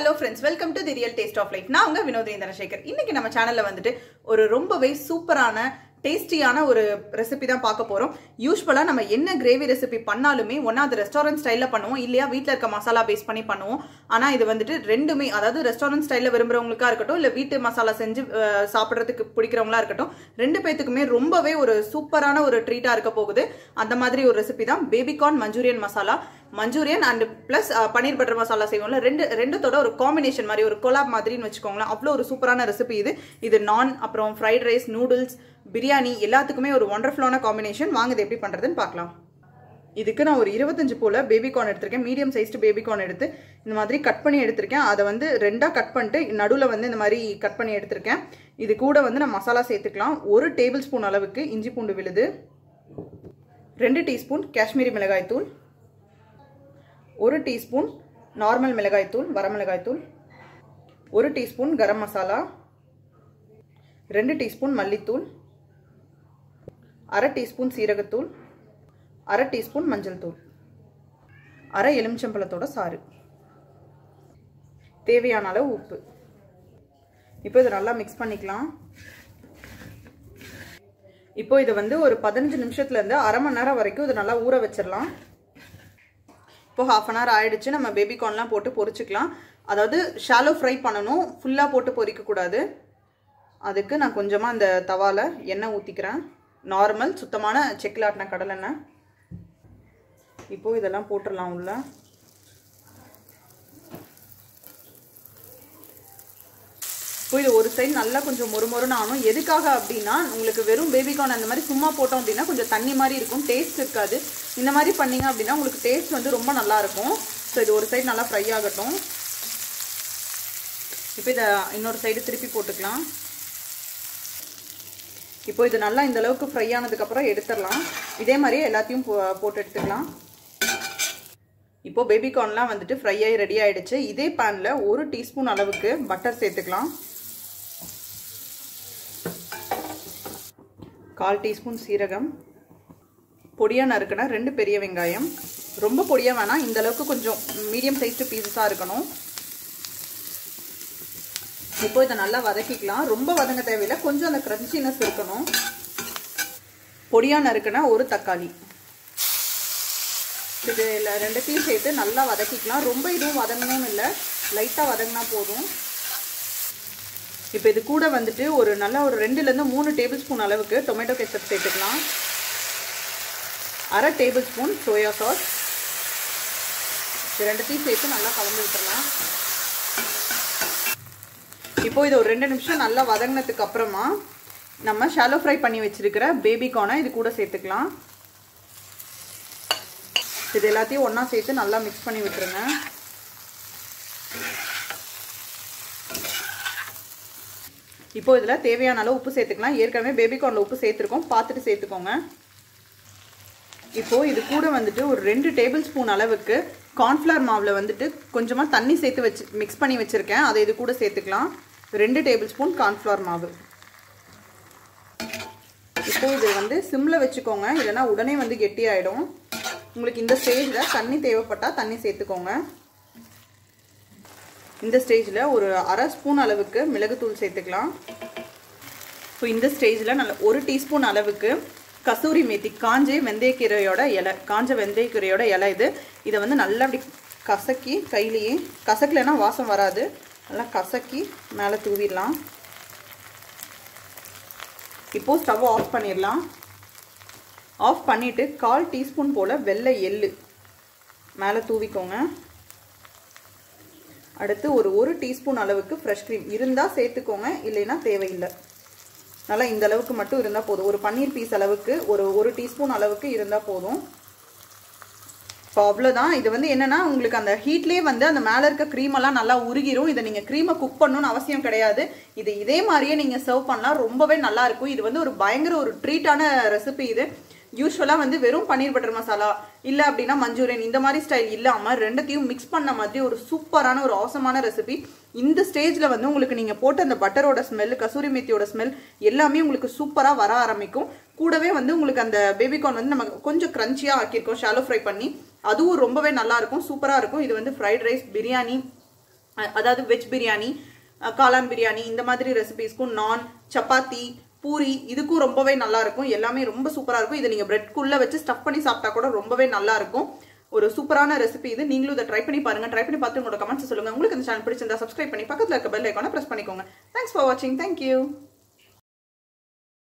hello friends welcome to the real taste of life நான் உங்க வினோதினி தனசேகர் இன்னைக்கு நம்ம சேனல்ல வந்துட்டு ஒரு ரொம்பவே சூப்பரான டேஸ்டியான ஒரு ரெசிபி தான் பார்க்க போறோம் யூஸ்வலா நம்ம என்ன கிரேவி ரெசிபி பண்ணாலுமே ஒன்னா அது ரெஸ்டாரண்ட் ஸ்டைல்ல பண்ணுவோம் இல்லையா வீட்ல இருக்க மசாலா பேஸ் பண்ணி பண்ணுவோம் ஆனா இது வந்துட்டு ரெண்டுமே அதாவது ரெஸ்டாரண்ட் ஸ்டைல்ல விரும்புறவங்களுக்கா இருக்கட்டும் இல்ல வீட்டு மசாலா செஞ்சு அஹ், சாப்பிடுறதுக்கு பிடிக்கிறவங்களா இருக்கட்டும் ரெண்டு பேத்துக்குமே ரொம்பவே ஒரு சூப்பரான ஒரு ட்ரீட்டா இருக்க போகுது அந்த மாதிரி ஒரு ரெசிபி தான் baby corn manchurian masala manchurian and plus paneer butter masala செய்வோம்ல ரெண்டு ரெண்டுத்தோட ஒரு காம்பினேஷன் மாதிரி ஒரு கொலாப் மாதிரின்னு வச்சுக்கோங்களேன் அவ்வளோ ஒரு சூப்பரான ரெசிபி இது இது நான் அப்புறம் ஃப்ரைட் ரைஸ் நூடுல்ஸ் பிரியாணி எல்லாத்துக்குமே ஒரு ஒண்டர்ஃபுல்லான காம்பினேஷன் வாங்க இது எப்படி பண்ணுறதுன்னு பார்க்கலாம் இதுக்கு நான் ஒரு இருபத்தஞ்சு போல் பேபிகார்ன் எடுத்திருக்கேன் மீடியம் சைஸ்டு பேபிகார்ன் எடுத்து இந்த மாதிரி கட் பண்ணி எடுத்திருக்கேன் அதை வந்து ரெண்டாக கட் பண்ணிட்டு நடுவில் வந்து இந்த மாதிரி கட் பண்ணி எடுத்திருக்கேன் இது கூட வந்து நான் மசாலா சேர்த்துக்கலாம் ஒரு டேபிள் ஸ்பூன் அளவுக்கு இஞ்சி பூண்டு விழுது ரெண்டு டீஸ்பூன் காஷ்மீரி மிளகாய்த்தூள் ஒரு டீஸ்பூன் நார்மல் மிளகாய்த்தூள் வரமிளகாய்த்தூள் ஒரு டீஸ்பூன் கரம் மசாலா ரெண்டு டீஸ்பூன் மல்லித்தூள் அரை டீஸ்பூன் சீரகத்தூள் அரை டீஸ்பூன் மஞ்சள் தூள் அரை எலுமிச்சம்பழத்தோட சாறு தேவையான அளவு உப்பு இப்போ இதை நல்லா மிக்ஸ் பண்ணிக்கலாம் இப்போ இதை வந்து ஒரு பதினஞ்சு நிமிஷத்துலேருந்து அரை மணி நேரம் வரைக்கும் இதை நல்லா ஊற வச்சிடலாம் இப்போ ஹாஃப் அன் ஹவர் ஆயிடுச்சு நம்ம பேபிகார்ன்லாம் போட்டு பொரிச்சுக்கலாம் அதாவது ஷாலோ ஃப்ரை பண்ணணும் ஃபுல்லாக போட்டு பொரிக்கக்கூடாது அதுக்கு நான் கொஞ்சமாக அந்த தவாவில் எண்ணெய் ஊற்றிக்கிறேன் நார்மல் சுத்தமான செக்கில் ஆட்டின கடலெண்ணெய் இப்போது இதெல்லாம் போட்டுடலாம் உள்ள இப்போ இது ஒரு சைடு நல்லா கொஞ்சம் மொறுமொறுன்னு ஆகணும் எதுக்காக அப்படின்னா உங்களுக்கு வெறும் பேபிகார்ன் அந்த மாதிரி சும்மா போட்டோம் அப்படின்னா கொஞ்சம் தண்ணி மாதிரி இருக்கும் டேஸ்ட் இருக்காது இந்த மாதிரி பண்ணீங்க அப்படின்னா உங்களுக்கு டேஸ்ட் வந்து ரொம்ப நல்லா இருக்கும் ஸோ இது ஒரு சைடு நல்லா ஃப்ரை ஆகட்டும் இப்போ இதை இன்னொரு சைடு திருப்பி போட்டுக்கலாம் இப்போ இது நல்லா இந்த அளவுக்கு ஃப்ரை ஆனதுக்கப்புறம் எடுத்துடலாம் இதே மாதிரியே எல்லாத்தையும் போட்டு எடுத்துக்கலாம் இப்போ பேபிகார்ன்லாம் வந்துட்டு ஃப்ரை ஆகி ரெடி ஆயிடுச்சு இதே பேனில் ஒரு டீஸ்பூன் அளவுக்கு பட்டர் சேர்த்துக்கலாம் கால் டீஸ்பூன் சீரகம் பொடியாக நறுக்கின ரெண்டு பெரிய வெங்காயம் ரொம்ப பொடியாக வேணாம் இந்த அளவுக்கு கொஞ்சம் மீடியம் சைஸ்டு பீசஸாக இருக்கணும் இப்போ இதை நல்லா வதக்கிக்கலாம் ரொம்ப வதங்க தேவையில்லை கொஞ்சம் அந்த கிரன்ச்சினஸ் இருக்கணும் பொடியாக நறுக்கின ஒரு தக்காளி இது ரெண்டுத்தையும் சேர்த்து நல்லா வதக்கிக்கலாம் ரொம்ப இதுவும் வதங்கணும்னு இல்லை லைட்டாக வதங்கினா போதும் இப்போ இது கூட வந்துட்டு ஒரு நல்லா ஒரு ரெண்டுலேருந்து மூணு டேபிள் ஸ்பூன் அளவுக்கு டொமேட்டோ கெச்சப் சேர்த்துக்கலாம் அரை டேபிள் ஸ்பூன் சோயா சாஸ் இது ரெண்டுத்தையும் சேர்த்து நல்லா கலந்து விட்டுறலாம் இப்போ இது ஒரு ரெண்டு நிமிஷம் நல்லா வதங்கினதுக்கு அப்புறமா நம்ம ஷாலோ ஃப்ரை பண்ணி வச்சிருக்கிற பேபிகார்னை இது கூட சேர்த்துக்கலாம் இது எல்லாத்தையும் ஒன்றா சேர்த்து நல்லா மிக்ஸ் பண்ணி விட்டுருங்க இப்போ இதில் தேவையான அளவு உப்பு சேர்த்துக்கலாம் ஏற்கனவே பேபிகார்னில் உப்பு சேர்த்துருக்கோம் பார்த்துட்டு சேர்த்துக்கோங்க இப்போது இது கூட வந்துட்டு ஒரு ரெண்டு டேபிள் ஸ்பூன் அளவுக்கு கார்ன்ஃப்ளவர் மாவில் வந்துட்டு கொஞ்சமாக தண்ணி சேர்த்து வச்சு மிக்ஸ் பண்ணி வச்சுருக்கேன் அதை இது கூட சேர்த்துக்கலாம் ரெண்டு டேபிள் ஸ்பூன் கார்ன்ஃப்ளவர் மாவு இப்போ இது வந்து சிம்மில் வச்சுக்கோங்க இல்லைன்னா உடனே வந்து கெட்டியாயிடும் உங்களுக்கு இந்த ஸ்டேஜில் தண்ணி தேவைப்பட்டால் தண்ணி சேர்த்துக்கோங்க இந்த ஸ்டேஜில் ஒரு அரை ஸ்பூன் அளவுக்கு மிளகுத்தூள் சேர்த்துக்கலாம் இப்போ இந்த ஸ்டேஜில் நல்ல ஒரு டீஸ்பூன் அளவுக்கு கசூரி மேத்தி காஞ்ச வெந்தயக்கீரையோட இலை காஞ்ச வெந்தயக்கீரையோட இலை இது இதை வந்து நல்லா அப்படி கசக்கி கையிலேயே கசக்கலைன்னா வாசம் வராது நல்லா கசக்கி மேலே தூவிடலாம் இப்போது ஸ்டவ் ஆஃப் பண்ணிடலாம் ஆஃப் பண்ணிவிட்டு கால் டீஸ்பூன் போல் வெள்ளை எள்ளு மேலே தூவிக்கோங்க அடுத்து ஒரு ஒரு டீஸ்பூன் அளவுக்கு ஃப்ரெஷ் க்ரீம் இருந்தால் சேர்த்துக்கோங்க இல்லைன்னா தேவையில்லை நல்லா இந்த அளவுக்கு மட்டும் இருந்தால் போதும் ஒரு பன்னீர் பீஸ் அளவுக்கு ஒரு ஒரு டீஸ்பூன் அளவுக்கு இருந்தால் போதும் இப்போ அவ்வளோதான் இது வந்து என்னென்னா உங்களுக்கு அந்த ஹீட்லேயே வந்து அந்த மேலே இருக்க க்ரீமெல்லாம் நல்லா உருகிரும் இதை நீங்கள் க்ரீமை குக் பண்ணணும்னு அவசியம் கிடையாது இது இதே மாதிரியே நீங்கள் சர்வ் பண்ணலாம் ரொம்பவே நல்லா இருக்கும் இது வந்து ஒரு பயங்கர ஒரு ட்ரீட்டான ரெசிபி இது யூஸ்வலாக வந்து வெறும் பன்னீர் பட்டர் மசாலா இல்லை அப்படின்னா மஞ்சூரியன் இந்த மாதிரி ஸ்டைல் இல்லாமல் ரெண்டுத்தையும் மிக்ஸ் பண்ண மாதிரி ஒரு சூப்பரான ஒரு அவசமான ரெசிபி இந்த ஸ்டேஜில் வந்து உங்களுக்கு நீங்கள் போட்ட அந்த பட்டரோட ஸ்மெல் கசூரி மேத்தியோட ஸ்மெல் எல்லாமே உங்களுக்கு சூப்பராக வர ஆரம்பிக்கும் கூடவே வந்து உங்களுக்கு அந்த பேபிகார்ன் வந்து நம்ம கொஞ்சம் க்ரன்ச்சியாக ஆக்கியிருக்கோம் ஷாலோ ஃப்ரை பண்ணி அதுவும் ரொம்பவே நல்லா இருக்கும் சூப்பராக இருக்கும் இது வந்து ஃப்ரைட் ரைஸ் பிரியாணி அ- அதாவது வெஜ் பிரியாணி அஹ், காளான் பிரியாணி இந்த மாதிரி ரெசிபிஸ்க்கும் நான் சப்பாத்தி பூரி இதுக்கும் ரொம்பவே நல்லா இருக்கும் எல்லாமே ரொம்ப சூப்பரா இருக்கும் இதை நீங்க பிரெட்குள்ள வச்சு ஸ்டஃப் பண்ணி சாப்பிட்டா கூட ரொம்பவே நல்லா இருக்கும் ஒரு சூப்பரான ரெசிபி இது நீங்களும் இதை ட்ரை பண்ணி பாருங்க ட்ரை பண்ணி பார்த்து உங்களோட கமெண்ட்ஸ் சொல்லுங்க உங்களுக்கு இந்த சேனல் பிடிச்சிருந்தா சப்ஸ்கிரைப் பண்ணி பக்கத்துல இருக்க பெல் ஐக்கான பிரஸ் பண்ணிக்கோங்க தேங்க்ஸ் ஃபார் வாட்சிங் தேங்க்யூ